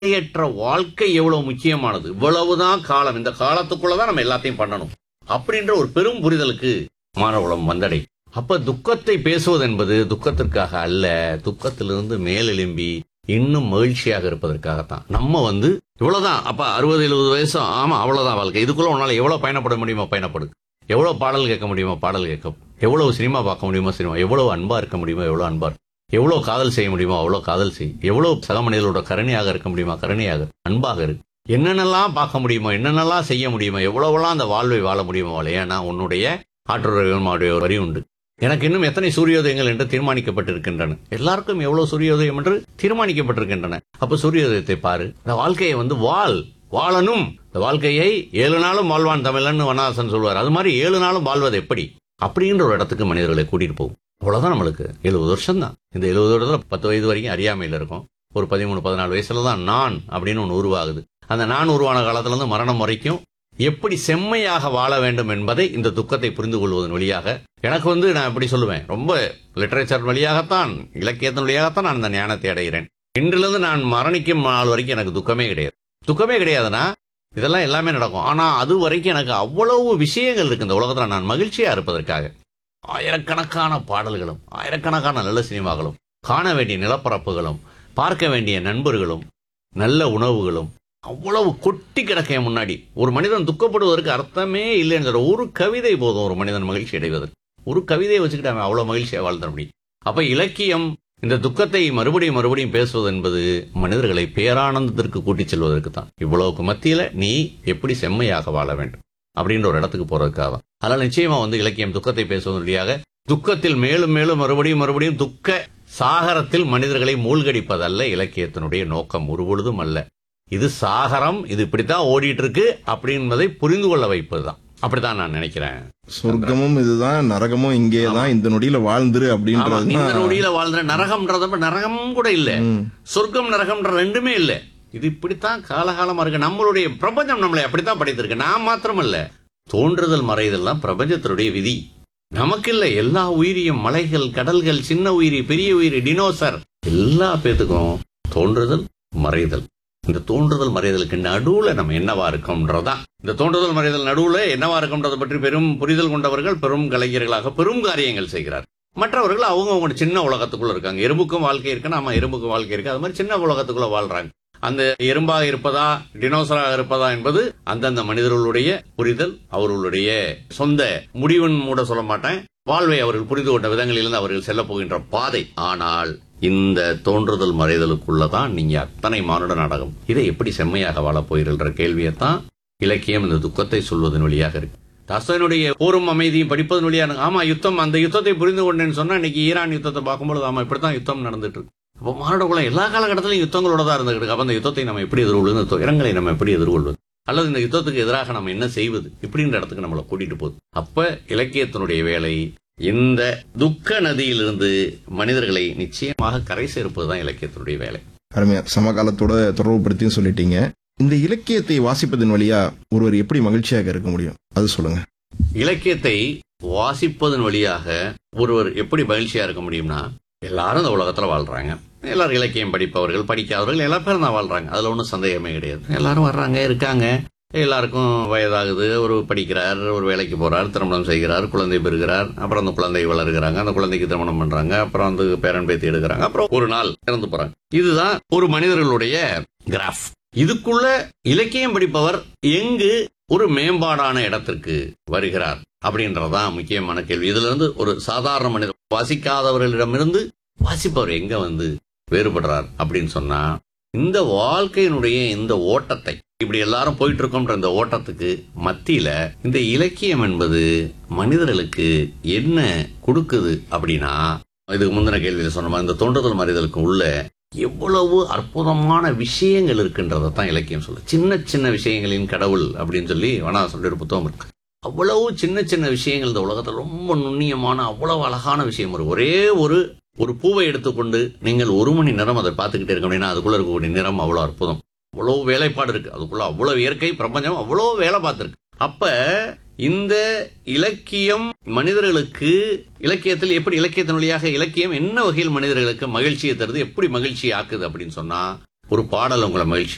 கவலையற்ற வாழ்க்கை எவ்வளவு முக்கியமானது இவ்வளவுதான் காலம் இந்த காலத்துக்குள்ளதான் நம்ம எல்லாத்தையும் பண்ணணும் அப்படின்ற ஒரு பெரும் புரிதலுக்கு மாணவளம் வந்தடை அப்ப துக்கத்தை பேசுவது என்பது துக்கத்திற்காக அல்ல துக்கத்திலிருந்து மேலெலும்பி இன்னும் மகிழ்ச்சியாக இருப்பதற்காகத்தான் நம்ம வந்து இவ்வளவுதான் அப்ப அறுபது எழுபது வயசு ஆமா அவ்வளவுதான் வாழ்க்கை இதுக்குள்ள உன்னால எவ்வளவு பயணப்பட முடியுமோ பயணப்படு எவ்வளவு பாடல் கேட்க முடியுமோ பாடல் கேட்க எவ்வளவு சினிமா பார்க்க முடியுமோ சினிமா எவ்வளவு அன்பா இருக்க முடியுமோ எவ்வளவு அன்பா இரு. எவ்வளவு காதல் செய்ய முடியுமோ அவ்வளவு காதல் செய் எவ்வளவு சக மனிதர்களோட கருணையாக இருக்க முடியுமா கருணையாக இரு. அன்பாக இரு என்னென்னலாம் பார்க்க முடியுமோ என்னென்னலாம் செய்ய முடியுமோ எவ்வளவெல்லாம் அந்த வாழ்வை வாழ முடியுமோ வாழ ஏன்னா உன்னுடைய ஆற்றுடைய ஒரு வரி உண்டு எனக்கு இன்னும் எத்தனை சூரியோதயங்கள் என்று தீர்மானிக்கப்பட்டிருக்கின்றன எல்லாருக்கும் எவ்வளவு சூரியோதயம் என்று தீர்மானிக்கப்பட்டிருக்கின்றன அப்ப சூரியோதயத்தை பாரு இந்த வாழ்க்கையை வந்து வாழ் வாழணும் இந்த வாழ்க்கையை ஏழு நாளும் வாழ்வான் தமிழன் வனவாசன் சொல்வார் அது மாதிரி ஏழு நாளும் வாழ்வது எப்படி அப்படின்ற ஒரு இடத்துக்கு மனிதர்களை கூட்டிட்டு போகும் அவ்வளவுதான் நம்மளுக்கு எழுபது வருஷம் தான் இந்த எழுபது வருடத்துல பத்து வயது வரைக்கும் அறியாமையில் இருக்கும் ஒரு பதிமூணு பதினாலு வயசுல தான் நான் அப்படின்னு ஒன்று உருவாகுது அந்த நான் உருவான காலத்துல இருந்து மரணம் வரைக்கும் எப்படி செம்மையாக வாழ வேண்டும் என்பதை இந்த துக்கத்தை புரிந்து கொள்வதன் வழியாக எனக்கு வந்து நான் எப்படி சொல்லுவேன் ரொம்ப லிட்டரேச்சர் வழியாகத்தான் இலக்கியத்தின் வழியாகத்தான் நான் இந்த ஞானத்தை அடைகிறேன் இன்றிலிருந்து நான் மரணிக்கும் நாள் வரைக்கும் எனக்கு துக்கமே கிடையாது துக்கமே கிடையாதுன்னா இதெல்லாம் எல்லாமே நடக்கும் ஆனா அது வரைக்கும் எனக்கு அவ்வளவு விஷயங்கள் இருக்கு இந்த உலகத்துல நான் மகிழ்ச்சியா இருப்பதற்காக ஆயிரக்கணக்கான பாடல்களும் ஆயிரக்கணக்கான நல்ல சினிமாக்களும் காண வேண்டிய நிலப்பரப்புகளும் பார்க்க வேண்டிய நண்பர்களும் நல்ல உணவுகளும் அவ்வளவு கொட்டி கிடக்க என் முன்னாடி ஒரு மனிதன் துக்கப்படுவதற்கு அர்த்தமே இல்லைங்கிற ஒரு கவிதை போதும் ஒரு மனிதன் மகிழ்ச்சி அடைவதற்கு ஒரு கவிதையை வச்சுக்கிட்டு அவன் அவ்வளவு மகிழ்ச்சியா வாழ்ந்த முடியும் அப்ப இலக்கியம் இந்த துக்கத்தை மறுபடியும் மறுபடியும் பேசுவது என்பது மனிதர்களை பேரானந்தத்திற்கு கூட்டிச் செல்வதற்கு தான் இவ்வளவுக்கு மத்தியில நீ எப்படி செம்மையாக வாழ வேண்டும் அப்படின்ற ஒரு இடத்துக்கு போறதுக்காக தான் அதனால நிச்சயமா வந்து இலக்கியம் துக்கத்தை பேசுவதன் வழியாக துக்கத்தில் மேலும் மேலும் மறுபடியும் மறுபடியும் துக்க சாகரத்தில் மனிதர்களை மூழ்கடிப்பதல்ல இலக்கியத்தினுடைய நோக்கம் ஒருபொழுதும் அல்ல இது சாகரம் இது இப்படித்தான் ஓடிட்டு இருக்கு அப்படின்பதை புரிந்து கொள்ள வைப்பதுதான் அப்படித்தான் நான் நினைக்கிறேன் சொர்க்கமும் இதுதான் நரகமும் இங்கே தான் இந்த நொடியில வாழ்ந்துரு ஆமா, அப்படின்றது இந்த நொடியில வாழ்ந்த நரகம்ன்றத விட நரகம் கூட இல்ல ம். சொர்க்கம் நரகம்ன்ற ரெண்டுமே இல்ல இது இப்படித்தான் காலகாலமா இருக்கு நம்மளுடைய பிரபஞ்சம் நம்மளை அப்படித்தான் படைத்திருக்கு நான் மாத்திரம் இல்ல தோன்றுதல் மறைதெல்லாம் பிரபஞ்சத்தினுடைய விதி நமக்கு இல்ல எல்லா உயிரியும் மலைகள் கடல்கள் சின்ன உயிரி பெரிய உயிரி டினோசர் எல்லா பேத்துக்கும் தோன்றுதல் மறைதல் இந்த தோன்றுதல் மறைதலுக்கு நடுவுல நம்ம என்னவா இருக்கோம்ன்றதான் இந்த தோன்றுதல் மறைதல் நடுவுல என்னவா இருக்கோம்ன்றதை பற்றி பெரும் புரிதல் கொண்டவர்கள் பெரும் கலைஞர்களாக பெரும் காரியங்கள் செய்கிறார் மற்றவர்கள் அவங்க அவங்க சின்ன உலகத்துக்குள்ள இருக்காங்க எறும்புக்கும் வாழ்க்கை இருக்கு நாம எறும்புக்கும் வாழ்க்கை இருக்கு அது மாதிரி சின்ன உலகத்துக்குள்ள வாழ்றாங்க அந்த எறும்பாக இருப்பதா டினோசராக இருப்பதா என்பது அந்தந்த மனிதர்களுடைய புரிதல் அவர்களுடைய சொந்த முடிவுன்னு மூட சொல்ல மாட்டேன் வாழ்வை அவர்கள் புரிந்து கொண்ட விதங்களிலிருந்து அவர்கள் செல்ல போகின்ற பாதை ஆனால் இந்த தோன்றுதல் மறைதலுக்குள்ளதான் நீங்க அத்தனை மானுட நாடகம் இதை எப்படி செம்மையாக வாழப் போகிறீர்கள் கேள்வியைத்தான் இலக்கியம் இந்த துக்கத்தை சொல்வதன் வழியாக இருக்கு தாஸ்தனுடைய போரும் அமைதியும் படிப்பதன் வழியாக ஆமா யுத்தம் அந்த யுத்தத்தை புரிந்து கொண்டேன்னு சொன்னா இன்னைக்கு ஈரான் யுத்தத்தை பார்க்கும்போது ஆமா இப்படித்தான் யுத்தம் நடந்துட்டு இருக்கு அப்போ மானுட குலம் எல்லா காலகட்டத்திலும் யுத்தங்களோட தான் இருந்துகிட்டு இருக்கு அப்ப அந்த யுத்தத்தை நம்ம எப்படி எதிர்கொள்வது இந்த துயரங்களை நம்ம எப்படி எதிர்கொள்வது அல்லது இந்த யுத்தத்துக்கு எதிராக நம்ம என்ன செய்வது இப்படின்ற இடத்துக்கு நம்மளை கூட்டிட்டு போகுது அப்ப இலக்கியத்தினுடைய வேலை இந்த துக்க நதியிலிருந்து மனிதர்களை நிச்சயமாக கரை சேர்ப்பதுதான் இலக்கியத்தினுடைய வேலை அருமையா சமகாலத்தோட தொடர்புபடுத்தியும் சொல்லிட்டீங்க இந்த இலக்கியத்தை வாசிப்பதன் வழியா ஒருவர் எப்படி மகிழ்ச்சியாக இருக்க முடியும் அது சொல்லுங்க இலக்கியத்தை வாசிப்பதன் வழியாக ஒருவர் எப்படி மகிழ்ச்சியா இருக்க முடியும்னா எல்லாரும் இந்த உலகத்துல வாழ்றாங்க எல்லாரும் இலக்கியம் படிப்பவர்கள் படிக்காதவர்கள் எல்லா பேரும் தான் வாழ்றாங்க அதுல ஒன்றும் சந்தேகமே கிடையாது எல்லாரும் வர்றாங்க இருக்காங்க எல்லாருக்கும் வயதாகுது ஒரு படிக்கிறார் ஒரு வேலைக்கு போறார் திருமணம் செய்கிறார் குழந்தை பெறுகிறார் அப்புறம் அந்த குழந்தை வளர்கிறாங்க அந்த குழந்தைக்கு திருமணம் பண்றாங்க அப்புறம் வந்து பேரன் பேத்தி எடுக்கிறாங்க அப்புறம் ஒரு நாள் இறந்து போறாங்க இதுதான் ஒரு மனிதர்களுடைய கிராஃப் இதுக்குள்ள இலக்கியம் படிப்பவர் எங்கு ஒரு மேம்பாடான இடத்திற்கு வருகிறார் அப்படின்றதுதான் முக்கியமான கேள்வி இதுல இருந்து ஒரு சாதாரண மனிதர் வாசிக்காதவர்களிடமிருந்து வாசிப்பவர் எங்க வந்து வேறுபடுறார் அப்படின்னு சொன்னா இந்த வாழ்க்கையினுடைய இந்த ஓட்டத்தை இப்படி எல்லாரும் போயிட்டு இருக்கோம்ன்ற இந்த ஓட்டத்துக்கு மத்தியில இந்த இலக்கியம் என்பது மனிதர்களுக்கு என்ன கொடுக்குது அப்படின்னா இதுக்கு முந்தின கேள்வியில சொன்ன மாதிரி இந்த தோன்றுதல் மறிதலுக்கு உள்ள எவ்வளவு அற்புதமான விஷயங்கள் இருக்குன்றதை தான் இலக்கியம் சொல்லு சின்ன சின்ன விஷயங்களின் கடவுள் அப்படின்னு சொல்லி வேணா சொல்லி ஒரு புத்தகம் இருக்கு அவ்வளவு சின்ன சின்ன விஷயங்கள் இந்த உலகத்தில் ரொம்ப நுண்ணியமான அவ்வளவு அழகான விஷயம் இருக்கு ஒரே ஒரு ஒரு பூவை எடுத்துக்கொண்டு நீங்கள் ஒரு மணி நேரம் அதை பார்த்துக்கிட்டே இருக்க அப்படின்னா அதுக்குள்ள இருக்கக்கூடிய நிறம் அவ்வளவு அற்புதம் அவ்வளவு வேலைப்பாடு இருக்கு அதுக்குள்ள அவ்வளவு இயற்கை பிரபஞ்சம் அவ்வளவு வேலை பார்த்துருக்கு அப்ப இந்த இலக்கியம் மனிதர்களுக்கு இலக்கியத்தில் எப்படி இலக்கியத்தின் வழியாக இலக்கியம் என்ன வகையில் மனிதர்களுக்கு மகிழ்ச்சியை தருது எப்படி மகிழ்ச்சி ஆக்குது அப்படின்னு சொன்னா ஒரு பாடல் உங்களை மகிழ்ச்சி